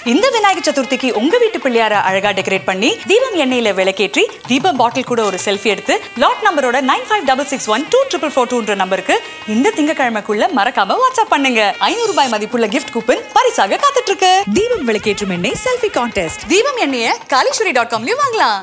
இந்த விநாயகர் சதுர்த்திக்கு உங்க வீட்டு பிள்ளையார அழகா டெக்கரேட் பண்ணி தீபம் எண்ணெயில விளக்கேற்றி தீபம் பாட்டில் கூட ஒரு செல்ஃபி எடுத்து லாட் நம்பரோட nine five double six one two triple four டூன்ற நம்பருக்கு இந்த திங்கக்கிழமைக்குள்ள மறக்காம வாட்ஸ்அப் பண்ணுங்க ஐநூறு ரூபாய் மதிப்புள்ள கிஃப்ட் கூப்பன் பரிசாக காத்துட்டு இருக்கு தீபம் விளக்கேற்றும் எண்ணெய் செல்ஃபி கான்டெஸ்ட் தீபம் எண்ணெய காலீஸ்வரி டாட் காம்லயும் வாங்கலாம்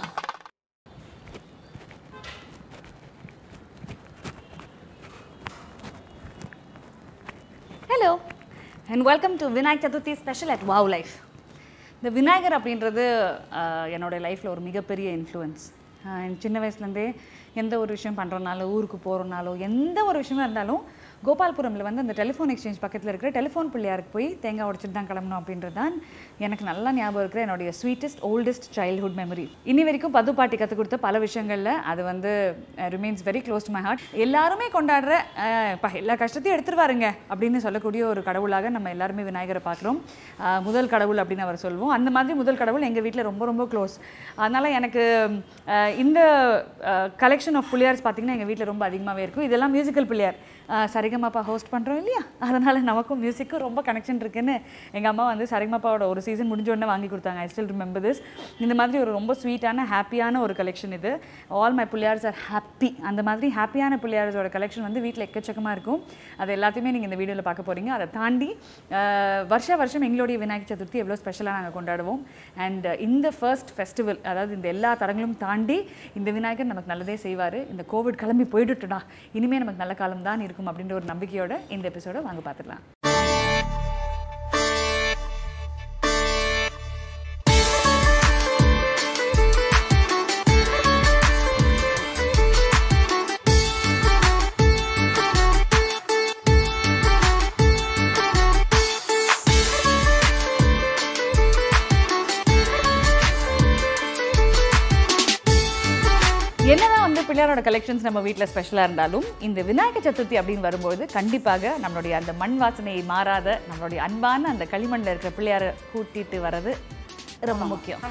hello and welcome to Vinayak Chaturthi special at wow life இந்த விநாயகர் அப்படின்றது ஆஹ், என்னோட லைஃப்பில் ஒரு மிகப்பெரிய இன்ஃப்ளூயன்ஸ் சின்ன வயசுலேருந்தே எந்த ஒரு விஷயம் பண்ணுறனாலோ ஊருக்கு போகிறனாலோ எந்த ஒரு விஷயமா இருந்தாலும் கோபால்புரமில் வந்து அந்த டெலிஃபோன் எக்ஸ்சேஞ்ச் பக்கத்தில் இருக்கிற டெலிஃபோன் பிள்ளையாருக்கு போய் தேங்காய் உடைச்சிட்டு தான் கிளம்பணும் அப்படின்றது தான் எனக்கு நல்லா ஞாபகம் இருக்கிற என்னுடைய ஸ்வீட்டஸ்ட் ஓல்டஸ்ட் சைல்ட்ஹுட் மெமரி இன்னி வரைக்கும் பது பாட்டி கற்றுக் கொடுத்த பல விஷயங்களில் அது வந்து remains very close to my heart எல்லாருமே கொண்டாடுற அஹ், பா எல்லா கஷ்டத்தையும் எடுத்துருவாருங்க அப்படின்னு சொல்லக்கூடிய ஒரு கடவுளாக நம்ம எல்லாருமே விநாயகரை பார்க்குறோம் அஹ், முதல் கடவுள் அப்படின்னு அவர் சொல்லுவோம் அந்த மாதிரி முதல் கடவுள் எங்கள் வீட்டில் ரொம்ப ரொம்ப க்ளோஸ் அதனால் எனக்கு அஹ், இந்த கலெக்ஷன் ஆஃப் பிள்ளையார்ஸ் பார்த்தீங்கன்னா எங்கள் வீட்டில் ரொம்ப அதிகமாகவே இருக்கும் இதெல்லாம் மியூசிக்கல் பிள்ளையார் அஹ், சரிகமாப்பா ஹோஸ்ட் பண்ணுறோம் இல்லையா அதனால் நமக்கும் மியூசிக்கும் ரொம்ப கனெக்ஷன் இருக்குன்னு எங்கள் அம்மா வந்து சரிகமாப்பாவோட ஒரு சீசன் முடிஞ்ச உடனே வாங்கி கொடுத்தாங்க ஐ ஸ்டில் ரிமெம்பர் திஸ் இந்த மாதிரி ஒரு ரொம்ப ஸ்வீட்டான ஹாப்பியான ஒரு கலெக்ஷன் இது all my Pillaiyars are happy அந்த மாதிரி ஹாப்பியான பிள்ளையார்ஸோட கலெக்ஷன் வந்து வீட்டில் எக்கச்சக்கமாக இருக்கும் அது எல்லாத்தையுமே நீங்கள் இந்த வீடியோவில் பார்க்க போகிறீங்க அதை தாண்டி அஹ், வருஷா வருஷம் எங்களுடைய விநாயகர் சதுர்த்தி எவ்வளோ ஸ்பெஷலாக நாங்கள் கொண்டாடுவோம் அண்ட் இந்த ஃபர்ஸ்ட் ஃபெஸ்டிவல் அதாவது இந்த எல்லா தடங்களும் தாண்டி இந்த விநாயகர் நமக்கு நல்லதே செய்வார் இந்த கோவிட் கிளம்பி போயிட்டுடா இனிமேல் நமக்கு நல்ல காலம் தான் இருக்கும் அப்படின்ற ஒரு நம்பிக்கையோட இந்த எபிசோட வாங்க பார்த்துக்கலாம் என்னதான் வந்து பிள்ளையாரோட கலெக்ஷன்ஸ் நம்ம வீட்டில் ஸ்பெஷலாக இருந்தாலும் இந்த விநாயகர் சதுர்த்தி அப்படின்னு வரும்போது கண்டிப்பாக நம்மளுடைய அந்த மண் வாசனை மாறாத நம்மளுடைய அன்பான அந்த களிமண்ணில் இருக்கிற பிள்ளையாரை கூட்டிட்டு வர்றது ரொம்ப முக்கியம்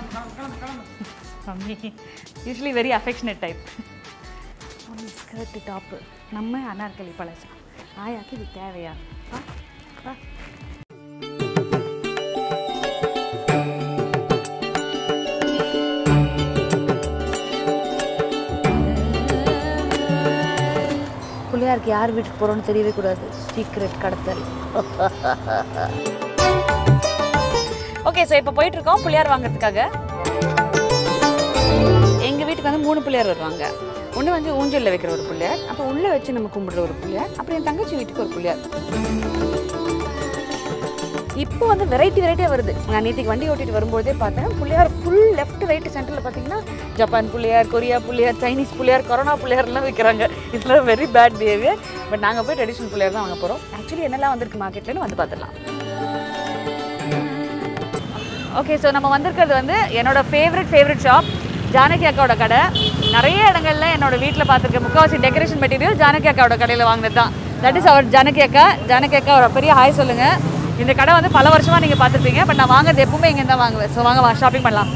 usually very affectionate type skirt top நம்ம அனார்கலி பழசா ஆயாக்கு இது தேவையா வா, வா. பிள்ளையாருக்கு யார் வீட்டுக்கு போகிறோன்னு தெரியவே கூடாது சீக்ரெட் கடத்தல் ஓகே ஸோ இப்போ போயிட்டு இருக்கோம் பிள்ளையார் வாங்குறதுக்காக எங்கள் வீட்டுக்கு வந்து மூணு பிள்ளையார் வருவாங்க ஒன்று வந்து ஊஞ்சலில் வைக்கிற ஒரு பிள்ளையார் அப்போ உள்ளே வச்சு நம்ம கும்பிடுற ஒரு பிள்ளையார் அப்புறம் என் தங்கச்சி வீட்டுக்கு ஒரு பிள்ளையார் இப்போ வந்து வெரைட்டி வெரைட்டியாக வருது நான் நேற்றுக்கு வண்டி ஓட்டிட்டு வரும்போதே பார்த்தேன் பிள்ளையார் ஃபுல் லெஃப்ட் ரைட் சென்டரில் பார்த்தீங்கன்னா Japan Pillaiyar Korea Pillaiyar Chinese Pillaiyar corona பிள்ளையார்லாம் விற்கிறாங்க இதில் வெரி பேட் பிஹேவியர் பட் நாங்கள் போய் ட்ரெடிஷ்னல் பிள்ளையார் தான் வாங்க போகிறோம் ஆக்சுவலி என்னெல்லாம் வந்திருக்கு மார்க்கெட்லன்னு வந்து பார்த்துடலாம் ஓகே ஸோ நம்ம வந்திருக்கிறது வந்து என்னோட ஃபேவரட் ஃபேவரட் ஷாப் ஜானகி அக்காவோட கடை நிறைய இடங்கள்ல என்னோட வீட்டில் பார்த்துருக்க முக்கால்வாசி டெக்கரேஷன் மெட்டீரியல் ஜானகி அக்காவோட கடையில் வாங்கினது தான் தட் இஸ் அவர் ஜானகி அக்கா ஜானகி அக்கா ஒரு பெரிய ஹாய் சொல்லுங்க இந்த கடை வந்து பல வருஷமாக நீங்கள் பார்த்துருப்பீங்க பட் நான் வாங்குறது எப்பவுமே இங்கே தான் வாங்குவேன் ஸோ வாங்க ஷாப்பிங் பண்ணலாம்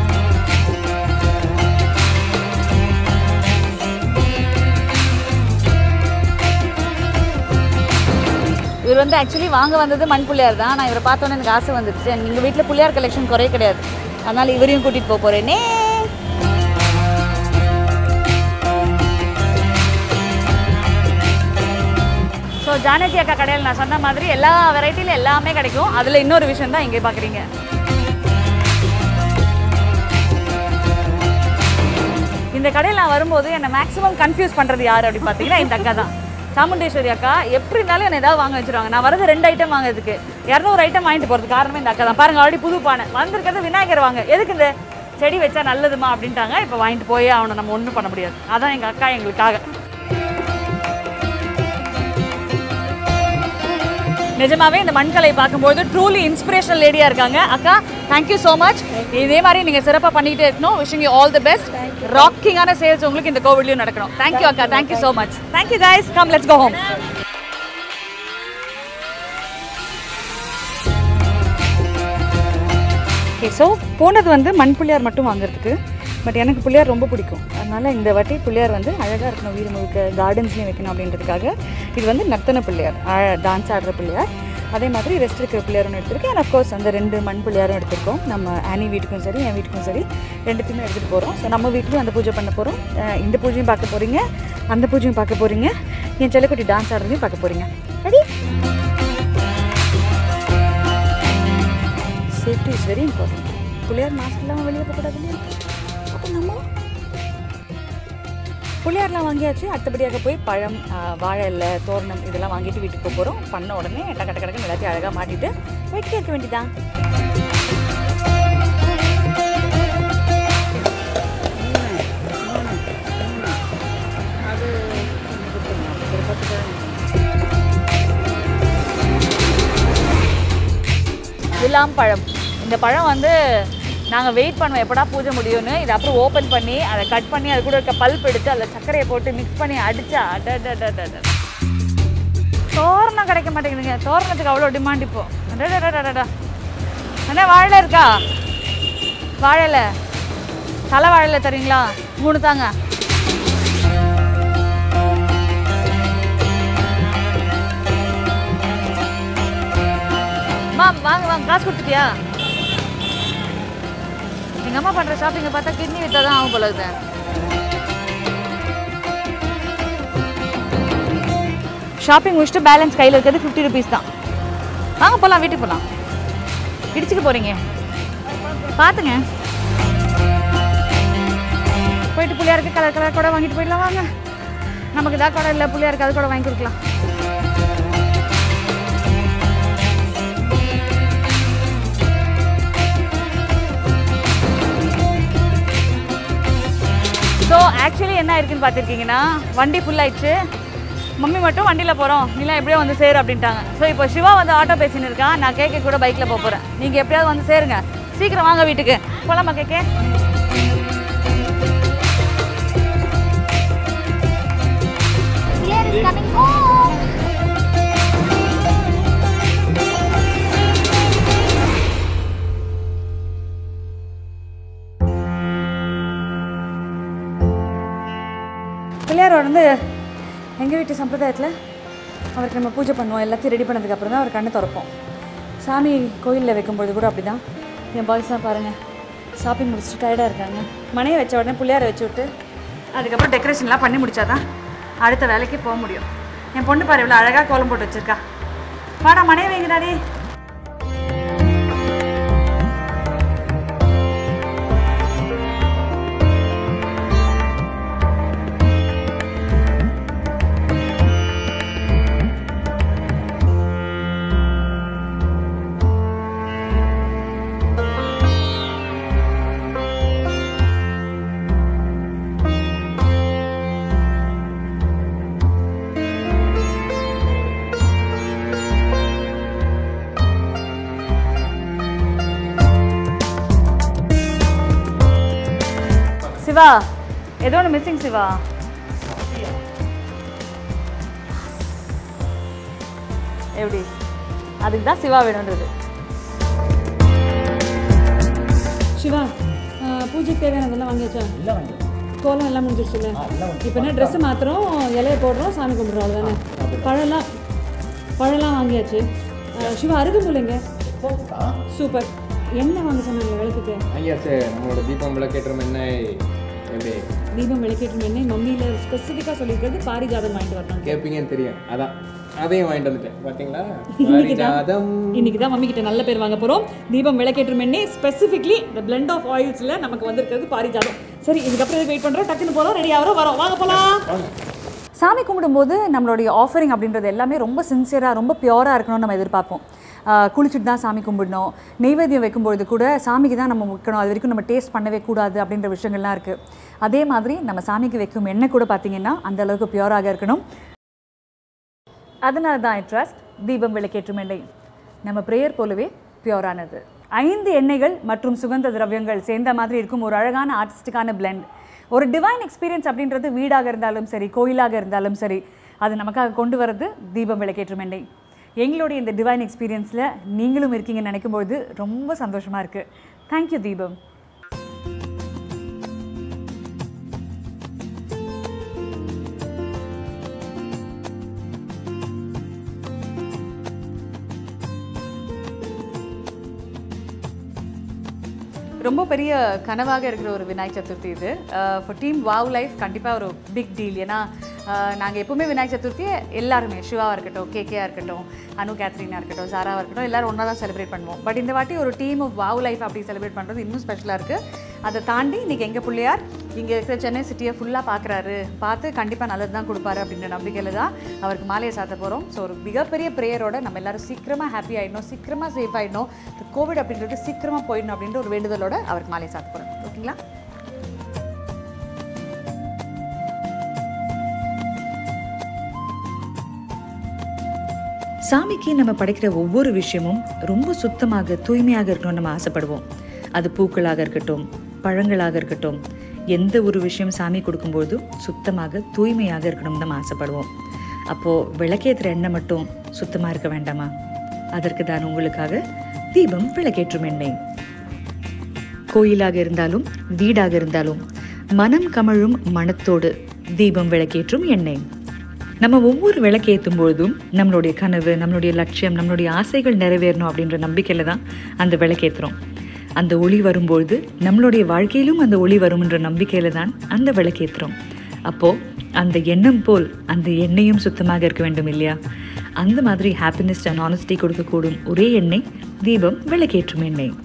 இவர் வந்து ஆக்சுவலி வாங்க வந்தது மண் பிள்ளையார் தான் நான் இவரை பார்த்தோன்னே எனக்கு ஆசை வந்துடுச்சு எங்கள் வீட்டில் பிள்ளையார் கலெக்ஷன் குறைய கிடையாது அதனால் இவரையும் கூட்டிகிட்டு போக போகிறேனே ஸோ ஜானகி அக்கா கடையில் நான் சொன்ன மாதிரி எல்லா வெரைட்டியில் எல்லாமே கிடைக்கும் அதில் இன்னொரு விஷயம் தான் இங்கே பார்க்குறீங்க இந்த கடையில் நான் வரும்போது என்னை மேக்ஸிமம் கன்ஃபியூஸ் பண்ணுறது யார் அப்படின்னு பார்த்தீங்கன்னா இந்த அக்கா தான் சாமுண்டேஸ்வரி அக்கா எப்படி இருந்தாலும் என்ன ஏதாவது வாங்க வச்சிருவாங்க நான் வரது ரெண்டு ஐட்டம் வாங்குறதுக்கு இரநூறு ஐட்டம் வாங்கிட்டு போகிறதுக்கு காரணமே இந்த அக்கா தான் பாருங்க ஆல்ரெடி புது பானை வந்திருக்கிறது விநாயகர் வாங்க எதுக்கு இந்த செடி வச்சா நல்லதுமா அப்படின்ட்டாங்க இப்போ வாங்கிட்டு போயே அவனை நம்ம ஒன்றும் பண்ண முடியாது அதான் எங்கள் அக்கா எங்களுக்காக நிஜமாவே இந்த மண்கலை பார்க்கும்போது ட்ரூலி இன்ஸ்பிரேஷனல் லேடியா இருக்காங்க அக்கா தேங்க்யூ ஸோ மச் இதே மாதிரி நீங்க சிறப்பா பண்ணிட்டே இருக்கணும் wishing you all the best ராக்கிங்கான சேல்ஸ் உங்களுக்கு இந்த கோவிட்லயும் நடக்கணும் தேங்க்யூ அக்கா thank you so much thank you guys come let's go home okay so போனது வந்து மண் புள்ளியார் மட்டும் வாங்குறதுக்கு பட் எனக்கு பிள்ளையார் ரொம்ப பிடிக்கும் அதனால இந்த வாட்டி பிள்ளையார் வந்து அழகாக இருக்கணும் வீடு முழுக்க கார்டன்ஸ்லேயும் வைக்கணும் அப்படின்றதுக்காக இது வந்து நர்த்தன பிள்ளையார் டான்ஸ் ஆடுற பிள்ளையார் அதே மாதிரி ரெஸ்ட் இருக்கிற பிள்ளையாரும் எடுத்திருக்கேன் அண்ட் அஃப்கோர்ஸ் அந்த ரெண்டு மண் பிள்ளையாரும் எடுத்திருக்கோம் நம்ம ஆனி வீட்டுக்கும் சரி என் வீட்டுக்கும் சரி ரெண்டுத்தையுமே எடுத்துகிட்டு போகிறோம் ஸோ நம்ம வீட்லேயும் அந்த பூஜை பண்ண போகிறோம் இந்த பூஜையும் பார்க்க போகிறீங்க அந்த பூஜையும் பார்க்க போகிறீங்க என் செல்லக்குட்டி டான்ஸ் ஆடுறதையும் பார்க்க போகிறீங்க ready safety is very important Pillaiyar mask இல்லாமல் வெளியே போகக்கூடாது இல்லையா அப்போ நம்ம புளியார்லாம் வாங்கியாச்சு அடுத்தபடியாக போய் பழம் ஆ, வாழை இலை தோரணம் இதெல்லாம் வாங்கிட்டு வீட்டுக்கு போக போகிறோம் பண்ண உடனே டக்கு டக்கு டக்குன்னு எல்லாத்தையும் அழகாக மாட்டிட்டு வெட்டி இருக்க வேண்டியதான் விலாம் பழம் இந்த பழம் வந்து நாங்கள் வெயிட் பண்ணுவோம் எப்படா பூஜை முடியும்னு இதை அப்புறம் ஓப்பன் பண்ணி அதை கட் பண்ணி அது கூட இருக்க பல்ப் எடுத்து அதில் சர்க்கரையை போட்டு மிக்ஸ் பண்ணி அடிச்சா அடடடடட. தோரணம் கிடைக்க மாட்டேங்குதுங்க தோரணத்துக்கு அவ்வளோ டிமாண்ட் இப்போ அடடடடடா. அண்ணா வாழை இருக்கா வாழைல தலை வாழைல தரீங்களா மூணு தாங்க மா வாங்க வாங்க காசு கொடுத்துட்டியா எங்கள் அம்மா பண்ணுற ஷாப்பிங்கை பார்த்தா கிட்னி விற்றா தான் ஆகும் போல இருக்குது ஷாப்பிங் முடிச்சுட்டு பேலன்ஸ் கையில் இருக்கிறது ஃபிஃப்டி ருபீஸ் தான் வாங்க போகலாம் வீட்டுக்கு போகலாம் இடிச்சுக்க போகிறீங்க பார்த்துங்க போயிட்டு புள்ளியாருக்கு கலர் கலர் கூட வாங்கிட்டு போயிடலாம் வாங்க நமக்கு தான் கூட இல்லை புள்ளியாருக்கு அது கூட வாங்கி கொடுக்கலாம் ஸோ ஆக்சுவலி என்ன இருக்குன்னு பார்த்துருக்கீங்கன்னா வண்டி ஃபுல் ஆயிடுச்சு மம்மி மட்டும் வண்டியில் போகிறோம் நீலாம் எப்படியோ வந்து சேரு அப்படின்ட்டாங்க ஸோ இப்போ சிவா வந்து ஆட்டோ பேசின்னு இருக்கான் நான் கேட்க கூட பைக்கில் போக போகிறேன் நீங்கள் எப்படியாவது வந்து சேருங்க சீக்கிரம் வாங்க வீட்டுக்கு போகலாமா கேட்க Claire is coming home. Pillaiyar வந்து எங்கள் வீட்டு சம்பிரதாயத்தில் அவருக்கு நம்ம பூஜை பண்ணுவோம் எல்லாத்தையும் ரெடி பண்ணதுக்கப்புறம் தான் அவர் கண்ணை திறப்போம் சாமி கோயிலில் வைக்கும்பொழுது கூட அப்படி தான் என் பாய்ஸ்லாம் பாருங்கள் ஷாப்பிங் முடிச்சுட்டு டயர்டாக இருக்காங்க மனையை வச்ச உடனே பிள்ளையாரை வச்சு விட்டு அதுக்கப்புறம் டெக்கரேஷன்லாம் பண்ணி முடிச்சாதான் அடுத்த வேலைக்கு போக முடியும் என் பொண்ணு பாரு இவ்வளோ அழகாக கோலம் போட்டு வச்சிருக்கா வாடா மனையை வைங்கடாடி சிவா ஏதோ ஒன்று மிஸ்ஸிங் சிவா எப்படி அதுக்கு தான் சிவா வேணுன்றது சிவா பூஜைக்கு தேவையானதெல்லாம் வாங்கியாச்சா எல்லாம் வந்து கோலம் எல்லாம் முடிஞ்சிருச்சுல்ல இப்போ என்ன ட்ரெஸ்ஸு மாத்திரம் இலையை போடுறோம் சாமி கும்பிட்றோம் அவ்வளோதானே பழம்லாம் பழம்லாம் வாங்கியாச்சு அஹ், சிவா அருகம்புல்லைங்க சூப்பர் என்ன வாங்க சொன்னாங்க விளக்குக்கு ஐயாச்சு நம்மளோட தீபம் விளக்கேற்றம் என்ன எப்படி தீபம் விளக்கேற்றும் எண்ணெய் மம்மியில் ஸ்பெசிஃபிக்காக சொல்லியிருக்கிறது பாரிஜாதம் வாங்கிட்டு வரணும் கேட்பீங்கன்னு தெரியும் அதான் அதையும் வாங்கிட்டு வந்துட்டேன் பார்த்தீங்களா இன்னைக்கு தான் பாரிஜாதம் இன்னைக்கு தான் மம்மி கிட்ட நல்ல பேர் வாங்க போகிறோம் தீபம் விளக்கேற்றும் எண்ணெய் ஸ்பெசிஃபிக்லி இந்த blend ஆஃப் ஆயில்ஸில் நமக்கு வந்திருக்கிறது பாரிஜாதம் சரி இதுக்கப்புறம் வெயிட் பண்ணுறோம் டக்குன்னு போகிறோம் ரெடி ஆகிறோம் வரோம் வாங்க போகலாம் சாமி கும்பிடும்போது நம்மளுடைய ஆஃபரிங் அப்படின்றது எல்லாமே ரொம்ப சின்சியராக ரொம்ப பியூராக இருக்கணும்னு நம்ம எதிர்பார்ப்போம் ஆஹ் குளிச்சுட்டு தான் சாமி கும்பிடணும் நெய்வேத்தியம் வைக்கும்பொழுது கூட சாமிக்கு தான் நம்ம வைக்கணும் அது வரைக்கும் நம்ம டேஸ்ட் பண்ணவே கூடாது அப்படின்ற விஷயங்கள்லாம் இருக்குது அதே மாதிரி நம்ம சாமிக்கு வைக்கும் எண்ணெய் கூட பார்த்தீங்கன்னா அந்த அளவுக்கு பியூராக இருக்கணும் அதனால தான் ஐ ட்ரஸ்ட் தீபம் விளக்கேற்றும் எண்ணெய் நம்ம ப்ரேயர் போலவே பியூரானது ஐந்து எண்ணெய்கள் மற்றும் சுகந்த திரவியங்கள் சேர்ந்த மாதிரி இருக்கும் ஒரு அழகான ஆர்டிஸ்டிக்கான blend ஒரு டிவைன் எக்ஸ்பீரியன்ஸ் அப்படின்றது வீடாக இருந்தாலும் சரி கோயிலாக இருந்தாலும் சரி அது நமக்காக கொண்டு வரது தீபம் விளக்கேற்றும் எண்ணெய் எங்களுடைய இந்த டிவைன் எக்ஸ்பீரியன்ஸில் நீங்களும் இருக்கீங்கன்னு நினைக்கும்பொழுது ரொம்ப சந்தோஷமாக இருக்குது தேங்க்யூ தீபம் ரொம்ப பெரிய கனவாக இருக்கிற ஒரு விநாயகர் சதுர்த்தி இது ஃபார் டீம் வாவ் லைஃப் கண்டிப்பாக ஒரு பிக் டீல் ஏன்னா நாங்கள் எப்பவுமே விநாயகர் சதுர்த்தியை எல்லாருமே சிவாவாக இருக்கட்டும் கேகேயாக இருக்கட்டும் அனு கேத்ரினாக இருக்கட்டும் சாராவாக இருக்கட்டும் எல்லாரும் ஒன்றா தான் செலிப்ரேட் பண்ணுவோம் பட் இந்த வாட்டி ஒரு டீம் ஆஃப் வாவ் லைஃப் அப்படி செலிப்ரேட் பண்ணுறது இன்னும் ஸ்பெஷலாக இருக்குது அதை தாண்டி இன்றைக்கி எங்கள் பிள்ளையார் இங்கே இருக்கிற சென்னை சிட்டியை ஃபுல்லாக பார்க்குறாரு பார்த்து கண்டிப்பாக நல்லது தான் கொடுப்பாரு அப்படின்ற நம்பிக்கையில் தான் அவருக்கு மாலையை சாத்த போகிறோம் ஸோ ஒரு மிகப்பெரிய ப்ரேயரோட நம்ம எல்லாரும் சீக்கிரமாக ஹாப்பி ஆகிடணும் சீக்கிரமாக சேஃப் ஆகிடணும் இந்த கோவிட் அப்படின்றது சீக்கிரமாக போயிடணும் அப்படின்ற ஒரு வேண்டுதலோட அவருக்கு மாலையை சாத்த போகிறோம் ஓகேங்களா சாமிக்கு நம்ம படைக்கிற ஒவ்வொரு விஷயமும் ரொம்ப சுத்தமாக தூய்மையாக இருக்கணும்னு நம்ம ஆசைப்படுவோம் அது பூக்களாக இருக்கட்டும் பழங்களாக இருக்கட்டும் எந்த ஒரு விஷயம் சாமி கொடுக்கும்போதும் சுத்தமாக தூய்மையாக இருக்கணும்னு நம்ம ஆசைப்படுவோம் அப்போது விளக்கேற்றுற எண்ணெய் மட்டும் சுத்தமாக இருக்க வேண்டாமா அதற்கு தான் உங்களுக்காக தீபம் விளக்கேற்றும் எண்ணெய் கோயிலாக இருந்தாலும் வீடாக இருந்தாலும் மனம் கமழும் மனத்தோடு தீபம் விளக்கேற்றும் எண்ணெய் நம்ம ஒவ்வொரு விளக்கேற்றும் பொழுதும் நம்மளுடைய கனவு நம்மளுடைய லட்சியம் நம்மளுடைய ஆசைகள் நிறைவேறணும் அப்படின்ற நம்பிக்கையில் தான் அந்த விளக்கேற்றுறோம் அந்த ஒளி வரும்பொழுது நம்மளுடைய வாழ்க்கையிலும் அந்த ஒளி வரும்ன்ற நம்பிக்கையில் தான் அந்த விளக்கேற்றுறோம் அப்போது அந்த எண்ணம் போல் அந்த எண்ணெயும் சுத்தமாக இருக்க வேண்டும் இல்லையா அந்த மாதிரி ஹாப்பினஸ் அண்ட் ஆனஸ்டி கொடுக்கக்கூடும் ஒரே எண்ணெய் தீபம் விளக்கேற்றும் எண்ணெய்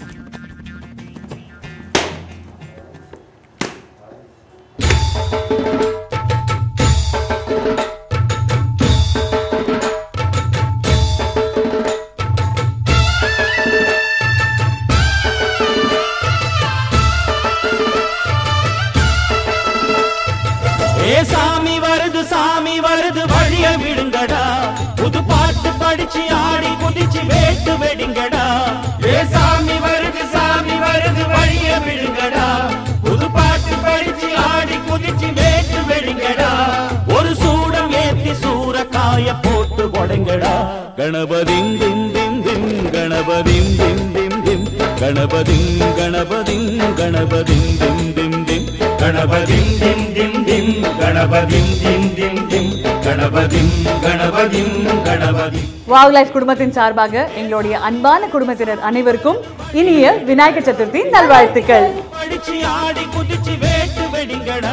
ஏ சாமி வருது சாமி வருது வழிய விடுங்கடா புது பாட்டு படிச்சு ஆடி குதிச்சு வேட்டு வெடிங்கடா ஏ சாமி வருது சாமி வருது வழிய விடுங்கடா புது பாட்டு படிச்சு ஆடி குதிச்சு வேட்டு வெடிங்கடா ஒரு சூடம் ஏத்தி சூறக்காய போட்டு கொடைங்கடா கணபதிம் திம் திம் திம் கணபதிம் திம் திம் திம் கணபதிம் கணபதிம் கணபதிம் திம் திம் திம் கணபதிம் திம் திம் திம் கணபதிம் திம் திம் திம் கணபதிம் கணபதிம் கணபதி வாவ் லைஃப் குடும்பத்தின் சார்பாக எங்களுடைய அன்பான குடும்பத்தினர் அனைவருக்கும் இனிய விநாயகர் சதுர்த்தி நல்வாழ்த்துக்கள் படிச்சு ஆடி குதிச்சு வேட்டு வெடிங்கடா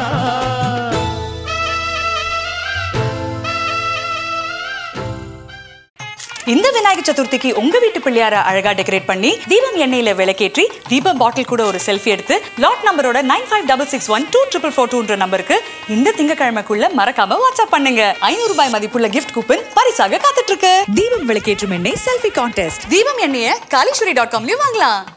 இந்த விநாயகர் சதுர்த்திக்கு உங்க வீட்டு பிள்ளையார அழகா டெக்கரேட் பண்ணி தீபம் எண்ணெயில விளக்கேற்றி தீபம் பாட்டில் கூட ஒரு செல்ஃபி எடுத்து லாட் நம்பரோட nine five double six one two triple four டூன்ற நம்பருக்கு இந்த திங்கக்கிழமைக்குள்ள மறக்காம வாட்ஸ்அப் பண்ணுங்க ஐநூறு ரூபாய் மதிப்புள்ள கிஃப்ட் கூப்பன் பரிசாக காத்துட்டு இருக்கு தீபம் விளக்கேற்றும் எண்ணெய் செல்ஃபி கான்டெஸ்ட் தீபம் எண்ணெயை காலீஸ்வரி டாட் காம்லயும் வாங்கலாம்